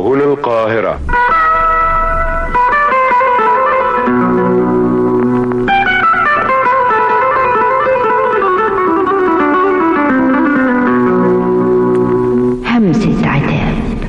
هنا القاهرة همسة عتاب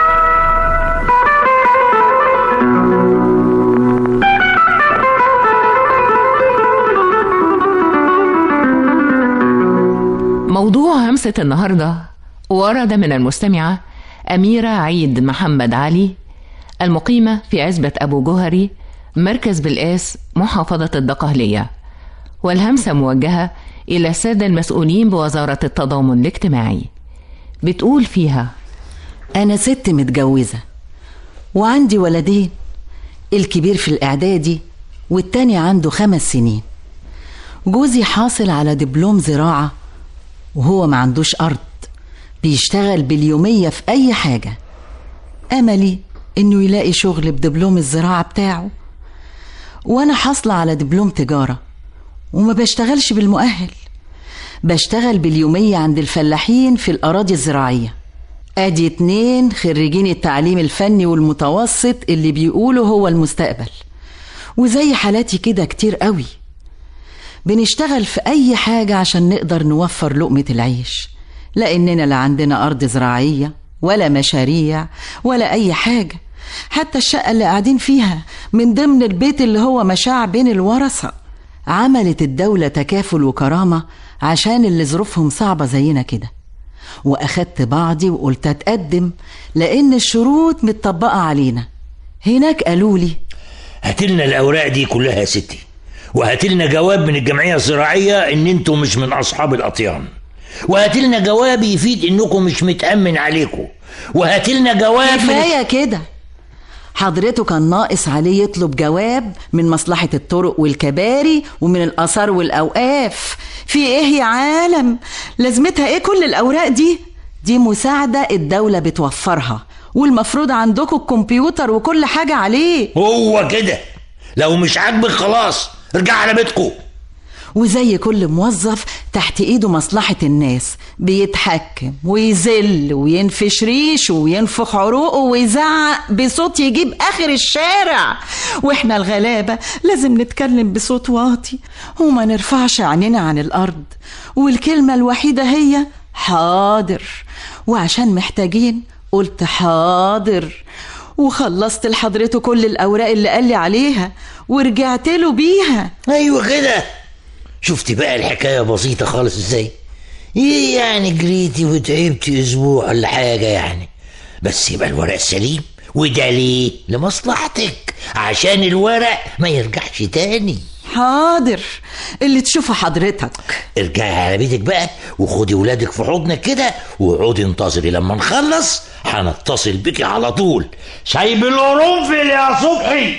موضوع همسة النهاردة ورد من المستمعة أميرة عيد محمد علي المقيمة في عزبة أبو جهري مركز بالقاس محافظة الدقهلية والهمسة موجهة إلى السادة المسؤولين بوزارة التضامن الاجتماعي بتقول فيها أنا ست متجوزة وعندي ولدين الكبير في الإعدادي والتاني عنده خمس سنين جوزي حاصل على دبلوم زراعة وهو ما عندوش أرض بيشتغل باليومية في أي حاجة أملي إنه يلاقي شغل بدبلوم الزراعة بتاعه وأنا حاصلة على دبلوم تجارة وما بشتغلش بالمؤهل بشتغل باليومية عند الفلاحين في الأراضي الزراعية أدي اتنين خريجين التعليم الفني والمتوسط اللي بيقولوا هو المستقبل وزي حالاتي كده كتير قوي بنشتغل في أي حاجة عشان نقدر نوفر لقمة العيش لأننا لا عندنا أرض زراعية ولا مشاريع ولا أي حاجة حتى الشقة اللي قاعدين فيها من ضمن البيت اللي هو مشاع بين الورثة عملت الدولة تكافل وكرامة عشان اللي ظروفهم صعبة زينا كده وأخدت بعضي وقلت أتقدم لأن الشروط متطبقة علينا هناك قالوا لي هاتلنا الاوراق دي كلها يا ستي وهاتلنا جواب من الجمعيه الزراعيه ان انتم مش من اصحاب الاطيان وهاتلنا جواب يفيد انكم مش متامن عليكم وهاتلنا جواب من كفاية كده حضرته كان ناقص عليه يطلب جواب من مصلحة الطرق والكباري ومن الآثار والأوقاف في إيه يا عالم لازمتها إيه كل الأوراق دي دي مساعدة الدولة بتوفرها والمفروض عندكم الكمبيوتر وكل حاجة عليه هو كده لو مش عاجبك خلاص ارجع على بيتكم وزي كل موظف تحت ايده مصلحة الناس بيتحكم ويذل وينفش ريشه وينفخ عروقه ويزعق بصوت يجيب اخر الشارع واحنا الغلابة لازم نتكلم بصوت واطي وما نرفعش عينينا عن الارض والكلمة الوحيدة هي حاضر وعشان محتاجين قلت حاضر وخلصت لحضرته كل الاوراق اللي قال لي عليها ورجعت له بيها ايوه كده شفتي بقى الحكايه بسيطه خالص ازاي ايه يعني جريتي وتعبتي اسبوع ولا حاجه يعني بس يبقى الورق سليم وده ليه لمصلحتك عشان الورق ما يرجعش تاني حاضر اللي تشوفه حضرتك ارجعي على بيتك بقى وخدي ولادك في حضنك كده واقعدي انتظري لما نخلص هنتصل بيكي على طول سايب القرنفل يا صبحي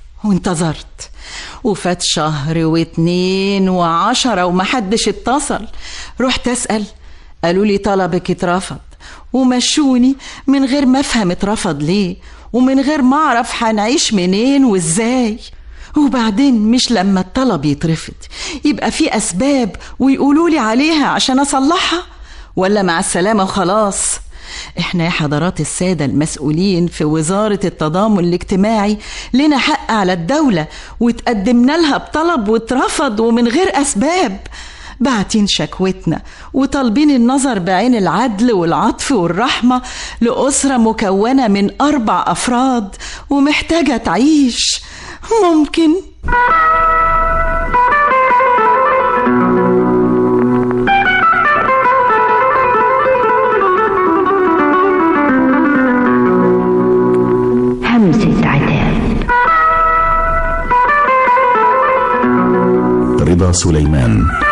وانتظرت وفات شهر واتنين وعشرة ومحدش اتصل رحت أسأل قالوا لي طلبك اترفض ومشوني من غير ما افهم اترفض ليه ومن غير ما اعرف هنعيش منين وازاي وبعدين مش لما الطلب يترفض يبقى في اسباب ويقولوا لي عليها عشان اصلحها ولا مع السلامه وخلاص احنا يا حضرات الساده المسؤولين في وزاره التضامن الاجتماعي لنا حق على الدوله وتقدمنا لها بطلب واترفض ومن غير اسباب باعتين شكوتنا وطالبين النظر بعين العدل والعطف والرحمة لأسرة مكونة من أربع أفراد ومحتاجة تعيش ممكن همسة عتاب رضا سليمان